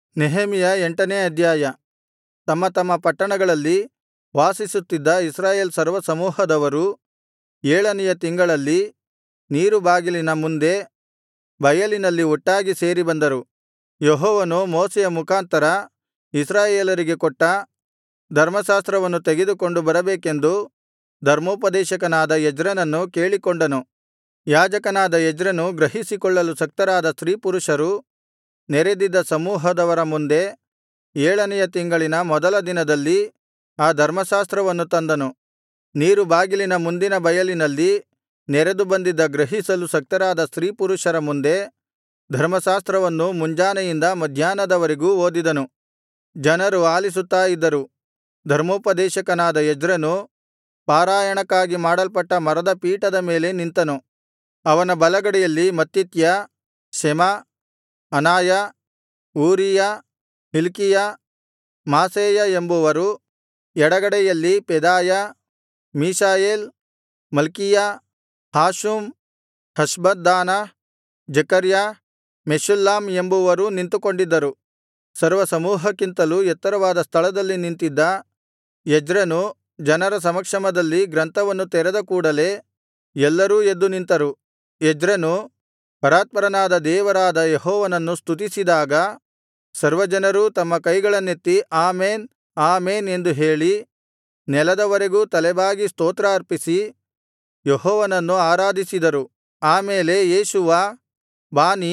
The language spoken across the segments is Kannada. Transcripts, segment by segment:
ನೆಹೆಮೆಯ ಎಂಟನೇ ಅಧ್ಯಾಯ ತಮ್ಮ ತಮ್ಮ ಪಟ್ಟಣಗಳಲ್ಲಿ ವಾಸಿಸುತ್ತಿದ್ದ ಇಸ್ರಾಯೇಲ್ ಸರ್ವಸಮೂಹದವರು ಏಳನೆಯ ತಿಂಗಳಲ್ಲಿ ನೀರುಬಾಗಿಲಿನ ಮುಂದೆ ಬಯಲಿನಲ್ಲಿ ಒಟ್ಟಾಗಿ ಸೇರಿಬಂದರು ಯೆಹೋವನು ಮೋಶೆಯ ಮುಖಾಂತರ ಇಸ್ರಾಯೇಲರಿಗೆ ಕೊಟ್ಟ ಧರ್ಮಶಾಸ್ತ್ರವನ್ನು ತೆಗೆದುಕೊಂಡು ಬರಬೇಕೆಂದು ಧರ್ಮೋಪದೇಶಕನಾದ ಎಜ್ರನನ್ನು ಕೇಳಿಕೊಂಡನು ಯಾಜಕನಾದ ಎಜ್ರನು ಗ್ರಹಿಸಿಕೊಳ್ಳಲು ಶಕ್ತರಾದ ಸ್ತ್ರೀಪುರುಷರು ನೆರೆದಿದ್ದ ಸಮೂಹದವರ ಮುಂದೆ ಏಳನೆಯ ತಿಂಗಳಿನ ಮೊದಲ ದಿನದಲ್ಲಿ ಆ ಧರ್ಮಶಾಸ್ತ್ರವನ್ನು ತಂದನು ನೀರುಬಾಗಿಲಿನ ಮುಂದಿನ ಬಯಲಿನಲ್ಲಿ ನೆರೆದು ಬಂದಿದ್ದ ಗ್ರಹಿಸಲು ಶಕ್ತರಾದ ಸ್ತ್ರೀಪುರುಷರ ಮುಂದೆ ಧರ್ಮಶಾಸ್ತ್ರವನ್ನು ಮುಂಜಾನೆಯಿಂದ ಮಧ್ಯಾಹ್ನದವರೆಗೂ ಓದಿದನು ಜನರು ಆಲಿಸುತ್ತಾ ಇದ್ದರು ಧರ್ಮೋಪದೇಶಕನಾದ ಎಜ್ರನು ಪಾರಾಯಣಕ್ಕಾಗಿ ಮಾಡಲ್ಪಟ್ಟ ಮರದ ಪೀಠದ ಮೇಲೆ ನಿಂತನು ಅವನ ಬಲಗಡೆಯಲ್ಲಿ ಮತ್ತಿತ್ಯ ಶೆಮ ಅನಾಯ ಊರೀಯ ಹಿಲ್ಕೀಯ ಮಾಸೇಯ ಎಂಬುವರು ಎಡಗಡೆಯಲ್ಲಿ ಪೆದಾಯ ಮೀಷಾಯೇಲ್ ಮಲ್ಕೀಯ ಹಾಷುಮ್ ಹಷ್ಬದ್ದಾನ ಜೆಕರ್ಯ ಮೆಷುಲ್ಲಾಮ್ ಎಂಬುವರೂ ನಿಂತುಕೊಂಡಿದ್ದರು ಸರ್ವಸಮೂಹಕ್ಕಿಂತಲೂ ಎತ್ತರವಾದ ಸ್ಥಳದಲ್ಲಿ ನಿಂತಿದ್ದ ಎಜ್ರನು ಜನರ ಸಮಕ್ಷಮದಲ್ಲಿ ಗ್ರಂಥವನ್ನು ತೆರೆದ ಕೂಡಲೆ ಎಲ್ಲರೂ ಎದ್ದು ನಿಂತರು ಎಜ್ರನು ಪರಾತ್ಪರನಾದ ದೇವರಾದ ಯೆಹೋವನನ್ನು ಸ್ತುತಿಸಿದಾಗ ಸರ್ವಜನರೂ ತಮ್ಮ ಕೈಗಳನ್ನೆತ್ತಿ ಆಮೆನ್ ಆಮೆನ್ ಎಂದು ಹೇಳಿ ನೆಲದವರೆಗೂ ತಲೆಬಾಗಿ ಸ್ತೋತ್ರ ಅರ್ಪಿಸಿ ಯೆಹೋವನನ್ನು ಆರಾಧಿಸಿದರು ಆ ಮೇಲೆ ಯೇಷೂವ ಬಾನೀ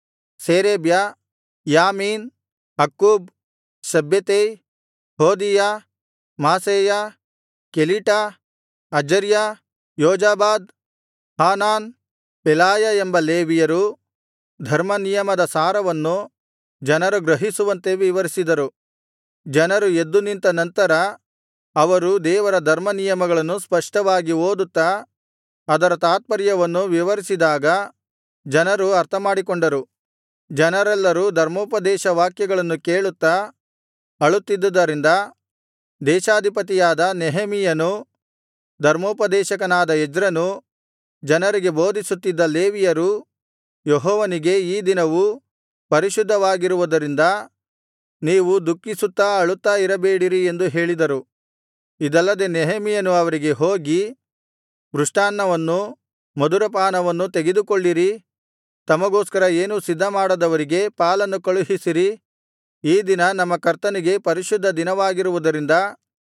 ಸೇರೇಬ್ಯ ಯಾಮೀನ್ ಅಕ್ಕೂಬ್ ಶಬ್ಬೆತೈ ಹೋದೀಯ ಮಾಸೇಯ ಕೆಲೀಟ ಅಜರ್ಯ ಯೋಜಾಬಾದ್ ಹಾನಾನ್ ಪೆಲಾಯ ಎಂಬ ಲೇವಿಯರು ಧರ್ಮನಿಯಮದ ಸಾರವನ್ನು ಜನರು ಗ್ರಹಿಸುವಂತೆ ವಿವರಿಸಿದರು ಜನರು ಎದ್ದು ನಿಂತ ನಂತರ ಅವರು ದೇವರ ಧರ್ಮನಿಯಮಗಳನ್ನು ಸ್ಪಷ್ಟವಾಗಿ ಓದುತ್ತಾ ಅದರ ತಾತ್ಪರ್ಯವನ್ನು ವಿವರಿಸಿದಾಗ ಜನರು ಅರ್ಥಮಾಡಿಕೊಂಡರು ಜನರೆಲ್ಲರೂ ಧರ್ಮೋಪದೇಶ ವಾಕ್ಯಗಳನ್ನು ಕೇಳುತ್ತಾ ಅಳುತ್ತಿದ್ದುದರಿಂದ ದೇಶಾಧಿಪತಿಯಾದ ನೆಹೆಮೀಯನೂ ಧರ್ಮೋಪದೇಶಕನಾದ ಎಜ್ರನೂ ಜನರಿಗೆ ಬೋಧಿಸುತ್ತಿದ್ದ ಲೇವಿಯರೂ ಯೆಹೋವನಿಗೆ ಈ ದಿನವು ಪರಿಶುದ್ಧವಾಗಿರುವುದರಿಂದ ನೀವು ದುಃಖಿಸುತ್ತಾ ಅಳುತ್ತಾ ಇರಬೇಡಿರಿ ಎಂದು ಹೇಳಿದರು ಇದಲ್ಲದೆ ನೆಹೆಮೀಯನು ಅವರಿಗೆ ಹೋಗಿ ಮೃಷ್ಟಾನ್ನವನ್ನೂ ಮಧುರಪಾನವನ್ನೂ ತೆಗೆದುಕೊಳ್ಳಿರಿ ತಮಗೋಸ್ಕರ ಏನೂ ಸಿದ್ಧಮಾಡದವರಿಗೆ ಪಾಲನ್ನು ಕಳುಹಿಸಿರಿ ಈ ದಿನ ನಮ್ಮ ಕರ್ತನಿಗೆ ಪರಿಶುದ್ಧ ದಿನವಾಗಿರುವುದರಿಂದ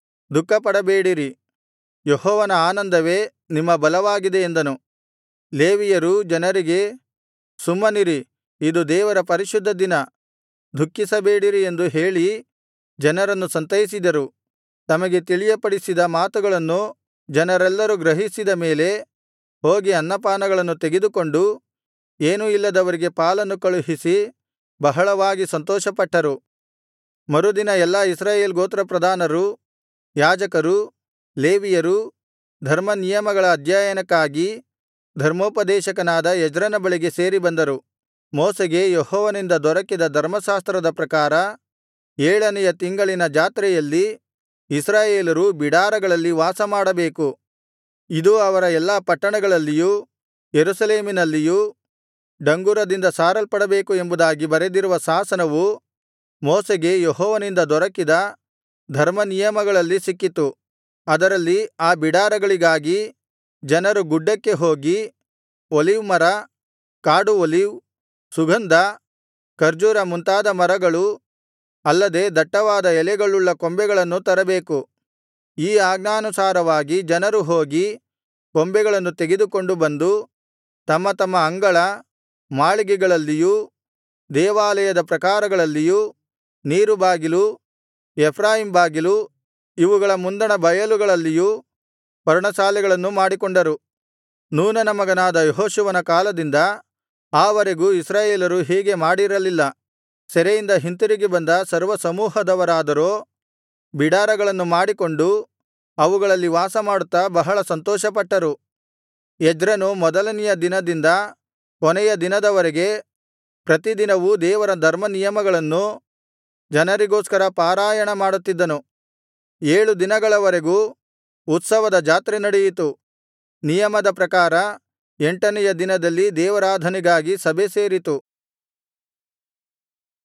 ದುಃಖಪಡಬೇಡಿರಿ ಯೆಹೋವನ ಆನಂದವೇ ನಿಮ್ಮ ಬಲವಾಗಿದೆ ಎಂದನು ಲೇವಿಯರೂ ಜನರಿಗೆ ಸುಮ್ಮನಿರಿ ಇದು ದೇವರ ಪರಿಶುದ್ಧ ದಿನ ದುಃಖಿಸಬೇಡಿರಿ ಎಂದು ಹೇಳಿ ಜನರನ್ನು ಸಂತೈಸಿದರು ತಮಗೆ ತಿಳಿಯಪಡಿಸಿದ ಮಾತುಗಳನ್ನು ಜನರೆಲ್ಲರೂ ಗ್ರಹಿಸಿದ ಮೇಲೆ ಹೋಗಿ ಅನ್ನಪಾನಗಳನ್ನು ತೆಗೆದುಕೊಂಡು ಏನೂ ಇಲ್ಲದವರಿಗೆ ಪಾಲನ್ನು ಕಳುಹಿಸಿ ಬಹಳವಾಗಿ ಸಂತೋಷಪಟ್ಟರು ಮರುದಿನ ಎಲ್ಲಾ ಇಸ್ರಾಯೇಲ್ ಗೋತ್ರಪ್ರಧಾನರೂ ಯಾಜಕರೂ ಲೇವಿಯರೂ ಧರ್ಮನಿಯಮಗಳ ಅಧ್ಯಯನಕ್ಕಾಗಿ ಧರ್ಮೋಪದೇಶಕನಾದ ಎಜ್ರನ ಬಳಿಗೆ ಸೇರಿಬಂದರು ಮೋಶೆಗೆ ಯೆಹೋವನಿಂದ ದೊರಕಿದ ಧರ್ಮಶಾಸ್ತ್ರದ ಪ್ರಕಾರ ಏಳನೆಯ ತಿಂಗಳಿನ ಜಾತ್ರೆಯಲ್ಲಿ ಇಸ್ರಾಯೇಲರು ಬಿಡಾರಗಳಲ್ಲಿ ವಾಸಮಾಡಬೇಕು ಇದು ಅವರ ಎಲ್ಲಾ ಪಟ್ಟಣಗಳಲ್ಲಿಯೂ ಯೆರೂಸಲೇಮಿನಲ್ಲಿಯೂ ಡಂಗುರದಿಂದ ಸಾರಲ್ಪಡಬೇಕು ಎಂಬುದಾಗಿ ಬರೆದಿರುವ ಶಾಸನವು ಮೋಶೆಗೆ ಯೆಹೋವನಿಂದ ದೊರಕಿದ ಧರ್ಮನಿಯಮಗಳಲ್ಲಿ ಸಿಕ್ಕಿತು ಅದರಲ್ಲಿ ಆ ಬಿಡಾರಗಳಿಗಾಗಿ ಜನರು ಗುಡ್ಡಕ್ಕೆ ಹೋಗಿ ಒಲಿವ್ ಮರ ಕಾಡು ಒಲಿವ್ ಸುಗಂಧ ಖರ್ಜೂರ ಮುಂತಾದ ಮರಗಳು ಅಲ್ಲದೆ ದಟ್ಟವಾದ ಎಲೆಗಳುಳ್ಳ ಕೊಂಬೆಗಳನ್ನು ತರಬೇಕು ಈ ಆಜ್ಞಾನುಸಾರವಾಗಿ ಜನರು ಹೋಗಿ ಕೊಂಬೆಗಳನ್ನು ತೆಗೆದುಕೊಂಡು ಬಂದು ತಮ್ಮ ತಮ್ಮ ಅಂಗಳ ಮಾಳಿಗೆಗಳಲ್ಲಿಯೂ ದೇವಾಲಯದ ಪ್ರಾಕಾರಗಳಲ್ಲಿಯೂ ನೀರುಬಾಗಿಲು ಎಫ್ರಾಯೀಮ್ ಬಾಗಿಲು ಇವುಗಳ ಮುಂದಣ ಬಯಲುಗಳಲ್ಲಿಯೂ ಪರ್ಣಶಾಲೆಗಳನ್ನು ಮಾಡಿಕೊಂಡರು ನೂನನ ಮಗನಾದ ಯೆಹೋಶುವನ ಕಾಲದಿಂದ ಆ ವರೆಗೂ ಇಸ್ರಾಯೇಲರು ಹೀಗೆ ಮಾಡಿರಲಿಲ್ಲ ಸೆರೆಯಿಂದ ಹಿಂತಿರುಗಿ ಬಂದ ಸರ್ವಸಮೂಹದವರಾದರೋ ಬಿಡಾರಗಳನ್ನು ಮಾಡಿಕೊಂಡು ಅವುಗಳಲ್ಲಿ ವಾಸಮಾಡುತ್ತಾ ಬಹಳ ಸಂತೋಷಪಟ್ಟರು ಎಜ್ರನು ಮೊದಲನೆಯ ದಿನದಿಂದ ಕೊನೆಯ ದಿನದವರೆಗೆ ಪ್ರತಿದಿನವೂ ದೇವರ ಧರ್ಮನಿಯಮಗಳನ್ನು ಜನರಿಗೋಸ್ಕರ ಪಾರಾಯಣ ಮಾಡುತ್ತಿದ್ದನು ಏಳು ದಿನಗಳವರೆಗೂ ಉತ್ಸವದ ಜಾತ್ರೆ ನಡೆಯಿತು ನಿಯಮದ ಪ್ರಕಾರ ಎಂಟನೆಯ ದಿನದಲ್ಲಿ ದೇವಾರಾಧನೆಗಾಗಿ ಸಭೆ ಸೇರಿತು